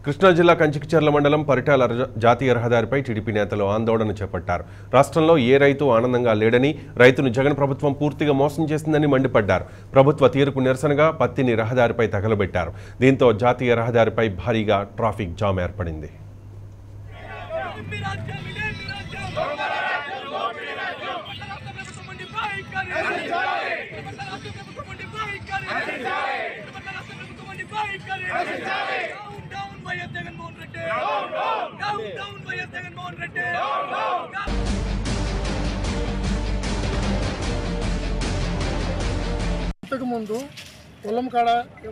కృష్ణా జిల్లా కంచికిచర్ల మండలం పరిటాల రజ- జాతీయ రహదారిపై టీడీపీ నేతలు ఆందోళన చేపట్టారు రాష్ట్రంలో ఏ రైతు ఆనందంగా లేడని రైతును జగన్ ప్రభుత్వం పూర్తిగా మోసం చేసిందని మండిపడ్డారు ప్రభుత్వ తీరుకు నిరసనగా పత్తిని రహదారిపై తగలబెట్టారు దీంతో జాతీయ రహదారిపై భారీగా ట్రాఫిక్ జామ్ ఏర్పడింది ఇంతకు ముందు పొలం కాడ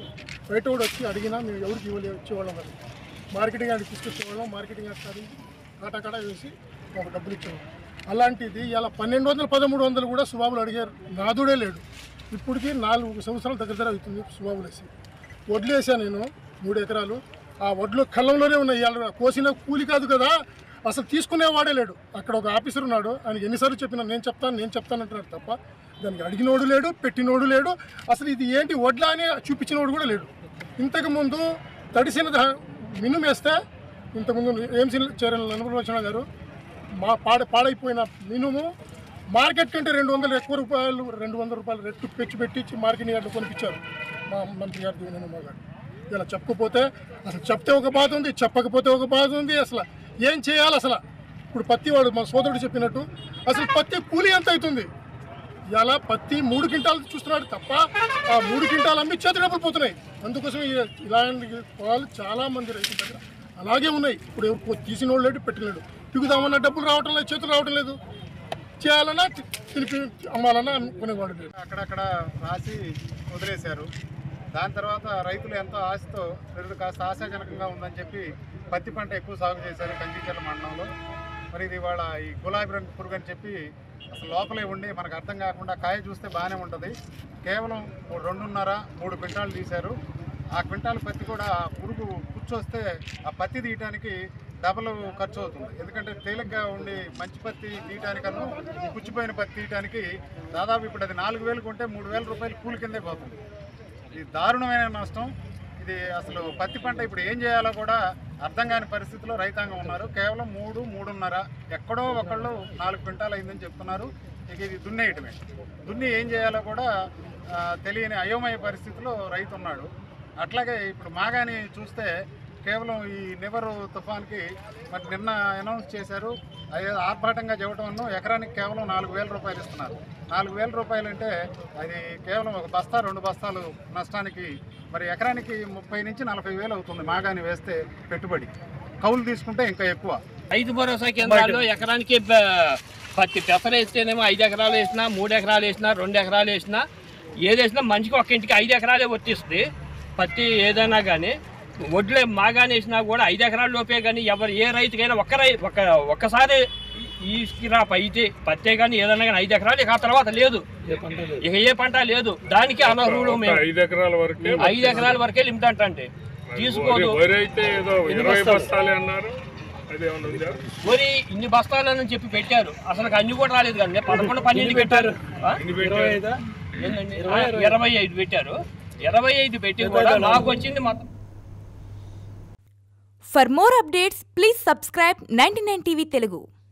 బయట కూడా వచ్చి అడిగినా మేము ఎవరికి ఇవ్వలే ఇచ్చేవాళ్ళం కాదు మార్కెటింగ్ యార్డ్కి తీసుకొచ్చేవాళ్ళం మార్కెటింగ్ యార్డ్ కాడ కాటా కాడ వేసి మాకు డబ్బులు ఇచ్చేవాళ్ళం అలాంటిది ఇలా పన్నెండు వందలు పదమూడు వందలు కూడా సుబాబులు అడిగారు నాదుడే లేడు ఇప్పటికి నాలుగు సంవత్సరాల దగ్గర దగ్గర అవుతుంది సుబాబులు వేసి వడ్లు వేసా నేను మూడు ఎకరాలు ఆ వడ్లు కళ్ళంలోనే ఉన్నాయి ఇవాళ కోసిన కూలి కాదు కదా అసలు తీసుకునేవాడే లేడు అక్కడ ఒక ఆఫీసర్ ఉన్నాడు ఆయనకి ఎన్నిసార్లు చెప్పినా నేను చెప్తాను నేను చెప్తాను అంటున్నాడు తప్ప దానికి అడిగినోడు లేడు పెట్టినోడు లేడు అసలు ఇది ఏంటి వడ్ల అని చూపించినోడు కూడా లేడు ఇంతకు ముందు తడిసిన దా- మినుము వేస్తే ఇంతకుముందు ఏఎంసీ చైర్మన్ నలుగురు గారు మా పాడ పాడైపోయిన మినుము మార్కెట్ కంటే రెండు వందలు ఎక్కువ రూపాయలు రెండు వందల రూపాయలు రెట్టు పెంచి పెట్టించి మార్కెట్ యార్డ్లో కొనిపించారు మా మంత్రి గారు దేవినేనమ్మ గారు ఇలా చెప్పకపోతే అసలు చెప్తే ఒక బాధ ఉంది చెప్పకపోతే ఒక బాధ ఉంది అసలు ఏం చేయాలి అసలు ఇప్పుడు పత్తి వాడు మా సోదరుడు చెప్పినట్టు అసలు పత్తి కూలి ఎంత అవుతుంది ఇలా పత్తి మూడు క్వింటాలు చూస్తున్నాడు తప్ప ఆ మూడు క్వింటాలు అమ్మి చేతి డబ్బులు పోతున్నాయి అందుకోసం ఈ- ఇలాంటి పొలాలు చాలా మంది రైతుల దగ్గర అలాగే ఉన్నాయి ఇప్పుడు ఎవరు తీసిన వాళ్ళు లేడు పెట్టలేడు పిగుదామన్నా డబ్బులు రావటం లేదు చేతులు రావటం లేదు చేయాలన్నా తిరిపి అమ్మాలన్నా కొనేవాడు లేడు అక్కడక్కడ రాసి వదిలేశారు దాని తర్వాత రైతులు ఎంతో ఆశతో రైతులు కాస్త ఆశాజనకంగా ఉందని చెప్పి పత్తి పంట ఎక్కువ సాగు చేశారు కంచిచర్ల మండలంలో మరి ఇది వాళ్ళ ఈ గులాబీ రంగు పురుగు అని చెప్పి అసలు లోపలే ఉండి మనకు అర్థం కాకుండా కాయ చూస్తే బాగానే ఉంటుంది కేవలం ఓ రెండున్నర మూడు క్వింటాలు తీశారు ఆ క్వింటాల్ పత్తి కూడా ఆ పురుగు కూర్చొస్తే ఆ పత్తి తీయటానికి డబల్ ఖర్చు అవుతుంది ఎందుకంటే తేలిగ్గా ఉండి మంచి పత్తి తీయటానికన్నా పుచ్చిపోయిన పత్తి తీయటానికి దాదాపు ఇప్పుడు అది నాలుగు వేలు కొంటే మూడు వేల రూపాయలు కూలి కిందే పోతుంది ఇది దారుణమైన నష్టం ఇది అసలు పత్తి పంట ఇప్పుడు ఏం చేయాలో కూడా అర్థం కాని పరిస్థితిలో రైతాంగం ఉన్నారు కేవలం మూడు మూడున్నర ఎక్కడో ఒకళ్ళు నాలుగు క్వింటాలు అయిందని చెప్తున్నారు ఇక ఇది దున్నేయటమే దున్ని ఏం చేయాలో కూడా ఆ, తెలియని అయోమయ పరిస్థితిలో రైతు ఉన్నాడు అట్లాగే ఇప్పుడు మాగాని చూస్తే కేవలం ఈ నివరు తుఫాన్కి మరి నిన్న అనౌన్స్ చేశారు అది ఆర్భాటంగా చెప్పడం ఎకరానికి కేవలం నాలుగు వేల రూపాయలు ఇస్తున్నారు నాలుగు వేల రూపాయలు అంటే అది కేవలం ఒక బస్తా రెండు బస్తాలు నష్టానికి మరి ఎకరానికి ముప్పై నుంచి నలభై వేలు అవుతుంది మాగాని వేస్తే పెట్టుబడి కౌలు తీసుకుంటే ఇంకా ఎక్కువ రైతు భరోసా కేంద్రాల్లో ఎకరానికి ప- పత్తి పెసర వేస్తేనేమో ఐదు ఎకరాలు వేసినా మూడు ఎకరాలు వేసినా రెండు ఎకరాలు వేసినా ఏది వేసినా మంచిగా ఒక ఇంటికి ఐదు ఎకరాలే వర్తిస్తుంది పత్తి ఏదైనా కానీ వడ్లే మాగాని వేసినా కూడా ఐదు ఎకరాల లోపే కానీ ఎవరు ఏ రైతుకైనా ఒక్క రై ఒక్క ఒక్కసారి ఈ స్కిరాప్ అయితే పత్తే కానీ ఏదైనా కానీ ఐదు ఎకరాలు ఇక ఆ తర్వాత లేదు ఇక ఏ పంట లేదు దానికి అనర్హులు మేము ఐదు ఎకరాల వరకే ఐదు ఎకరాల వరకే లిమిట్ అంటంటే తీసుకోదు వరి అయితే ఏదో ఎన్ని ఇరవై బస్తాలు? బస్తాలే అన్నారు అదేమన్నా ఉందా మరి ఇన్ని బస్తాలని చెప్పి పెట్టారు అసలు అన్ని కూడా రాలేదు కానీ పదకొండు పన్నెండు పెట్టారు ఆ? ఎన్ని పెట్టారు? ఏందండి? ఆ, ఇరవై ఐదు పెట్టారు ఇరవై ఐదు పెట్టి కూడా నాకు వచ్చింది మొత్తం For more updates, please subscribe 99 TV Telugu.